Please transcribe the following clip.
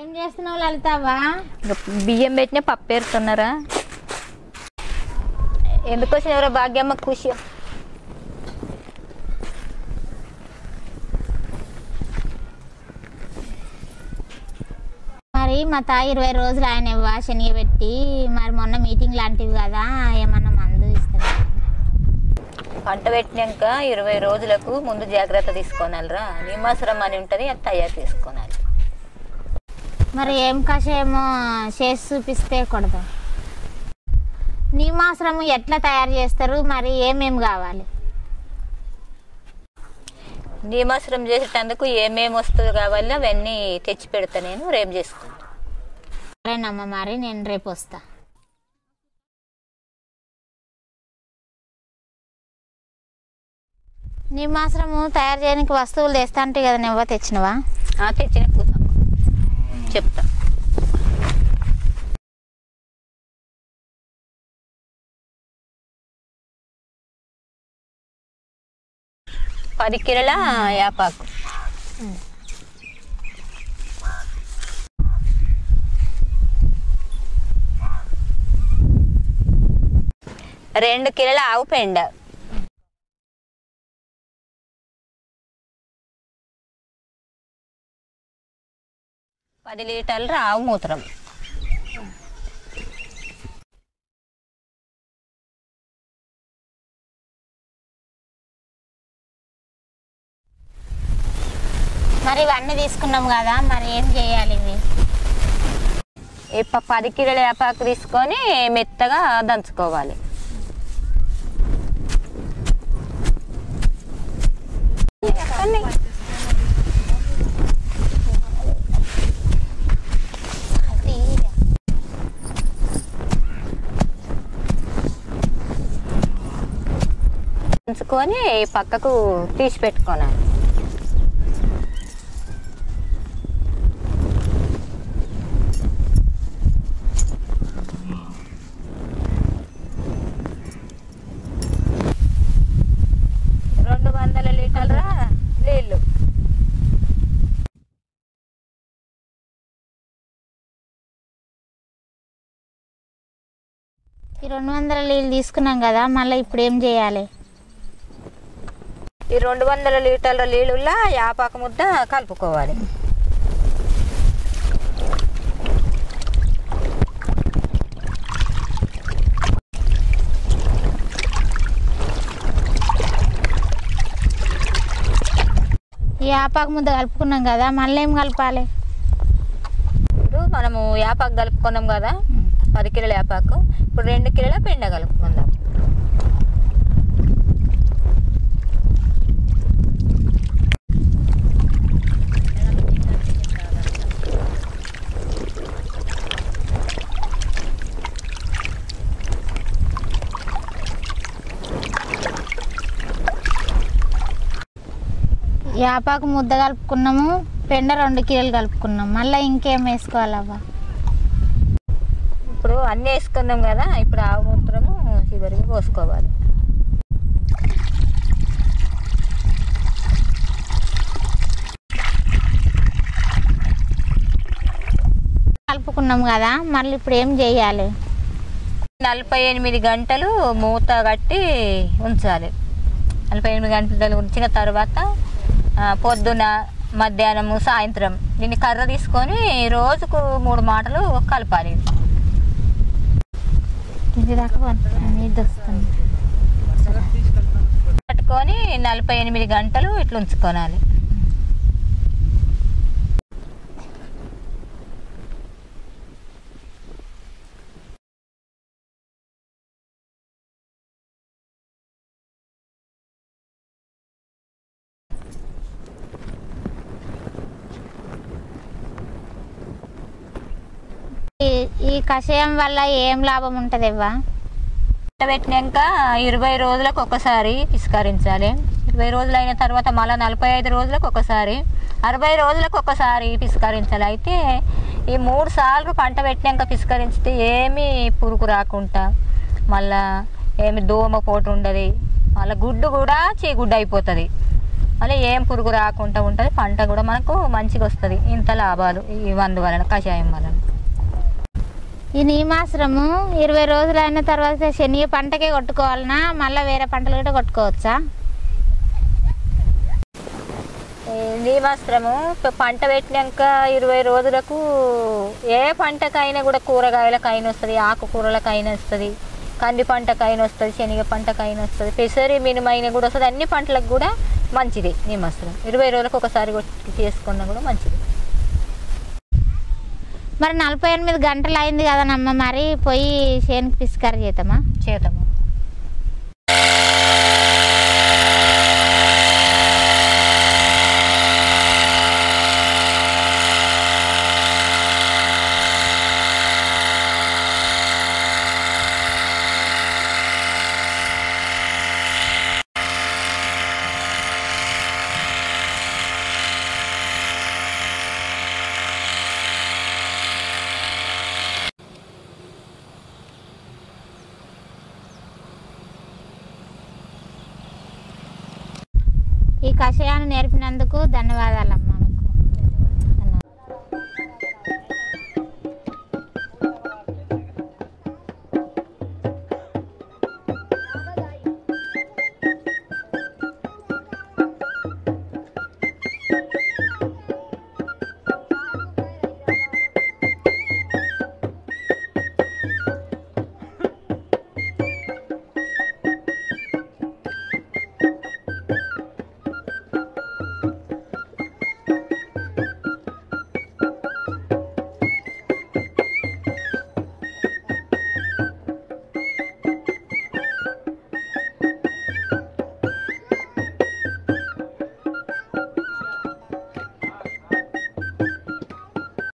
ఏం చేస్తున్నావు లలితవ్వా ఇంకా బియ్యం పెట్టిన పప్పు ఏరుతున్నారా ఎందుకు వచ్చిన ఎవరో భాగ్యమ్మ ఖుషి మరి మా తాయి ఇరవై రోజులు ఆయన ఇవ్వ శనగ పెట్టి మరి మొన్న మీటింగ్ లాంటివి కదా ఏమన్నా మందు ఇస్తాడు పంట పెట్టినాక ఇరవై రోజులకు ముందు జాగ్రత్త తీసుకోనాలిరా నిమాసరం అని ఉంటుంది అది తయారు చేసుకోనాలి మరి ఏం కషాయమో చేసి చూపిస్తే కొడదాం నిమాశ్రమం ఎట్లా తయారు చేస్తారు మరి ఏమేమి కావాలి నిమాసరం చేసేటందుకు ఏమేమి వస్తువులు కావాలో అవన్నీ తెచ్చి పెడతా నేను రేపు చేసుకుంటా సరేనమ్మ మరి నేను రేపు వస్తా నిమాశ్రము తయారు చేయడానికి వస్తువులు తెస్తా అంటే కదా నువ్వు తెచ్చినవా ఆ, తెచ్చిన కూసమ్మ చెప్తా పది కిలోల యాపాకు రెండు కిలోల ఆవు పెండ పది లీటర్ల ఆవు మూత్రం మరి ఇవన్నీ తీసుకున్నాం కదా మరి ఏం చేయాలి ఇవి ఈ ప- పది కిలోల వేపాకు తీసుకొని మెత్తగా దంచుకోవాలి దంచుకొని పక్కకు తీసి పెట్టుకోవాలి రెండు వందల లీటర్ల నీళ్ళు ఈ రెండు వందల నీళ్ళు తీసుకున్నాం కదా మళ్ళీ ఇప్పుడు ఏం చేయాలి ఈ రెండు వందల లీటర్ల నీళ్ళులా యాపాకు ముద్ద కలుపుకోవాలి ఈ ఆపాకు ముద్ద కలుపుకున్నాం కదా మళ్ళీ ఏం కలపాలి ఇప్పుడు మనము యాపాకు కలుపుకున్నాం కదా పది కిలోల యాపాకు ఇప్పుడు రెండు కిలోల పెండ కలుపుకుందాం ఈ ఆపాకు ముద్ద కలుపుకున్నాము పెండ రెండు కిలోలు కలుపుకున్నాం మళ్ళీ ఇంకేం వేసుకోవాలవ్వా ఇప్పుడు అన్నీ వేసుకున్నాం కదా ఇప్పుడు ఆవు మూత్రము చివరికి పోసుకోవాలి కలుపుకున్నాం కదా మళ్ళీ ఇప్పుడు ఏం చేయాలి నలభై ఎనిమిది గంటలు మూత కట్టి ఉంచాలి నలభై ఎనిమిది గంటలు ఉంచిన తర్వాత ఆ, పొద్దున మధ్యాహ్నము సాయంత్రం దీన్ని కర్ర తీసుకొని రోజుకు మూడు మాటలు కలపాలి ఇది దాకా ఇది వస్తుంది పట్టుకొని నలభై ఎనిమిది గంటలు ఇట్లా ఉంచుకోనాలి ఈ- ఈ కషాయం వల్ల ఏం లాభం ఉంటుంది ఇవ్వ పెట్టినాక ఇరవై రోజులకు ఒకసారి పిస్కరించాలి ఇరవై రోజులు అయిన తర్వాత మళ్ళీ నలభై ఐదు రోజులకు ఒకసారి అరవై రోజులకు ఒకసారి పిస్కరించాలి అయితే ఈ మూడు సార్లు పంట పెట్టినాక పిస్కరించితే ఏమీ పురుగు రాకుండా మళ్ళా ఏమి దోమ పోటు ఉండదు మళ్ళీ గుడ్డు కూడా చీగుడ్డు అయిపోతుంది మళ్ళీ ఏం పురుగు రాకుండా ఉంటుంది పంట కూడా మనకు మంచిగా వస్తుంది ఇంత లాభాలు ఈ మందు వలన కషాయం వలన ఈ నీమాశ్రము ఇరవై రోజులు అయిన తర్వాత శనగ పంటకే కొట్టుకోవాలనా మళ్ళీ వేరే పంటలు కూడా కొట్టుకోవచ్చా ఈ నీమాస్త్రము ప- పంట పెట్టినాక ఇరవై రోజులకు ఏ పంటకైనా కూడా కూరగాయలకైనా వస్తుంది ఆకుకూరలకైనా వస్తుంది కంది పంటకైనా వస్తుంది శనగ పంటకైనా వస్తుంది పెసరి మినిమైన కూడా వస్తుంది అన్ని పంటలకు కూడా మంచిది నీమాస్త్రం ఇరవై రోజులకు ఒకసారి కొట్టి చేసుకున్నా కూడా మంచిది మరి నలభై ఎనిమిది గంటలు అయింది కదనమ్మ మరి పోయి చేనుకి పిస్కర్ చేద్దామా చేతము ఈ కషాయాన్ని నేర్పినందుకు ధన్యవాదాలమ్మ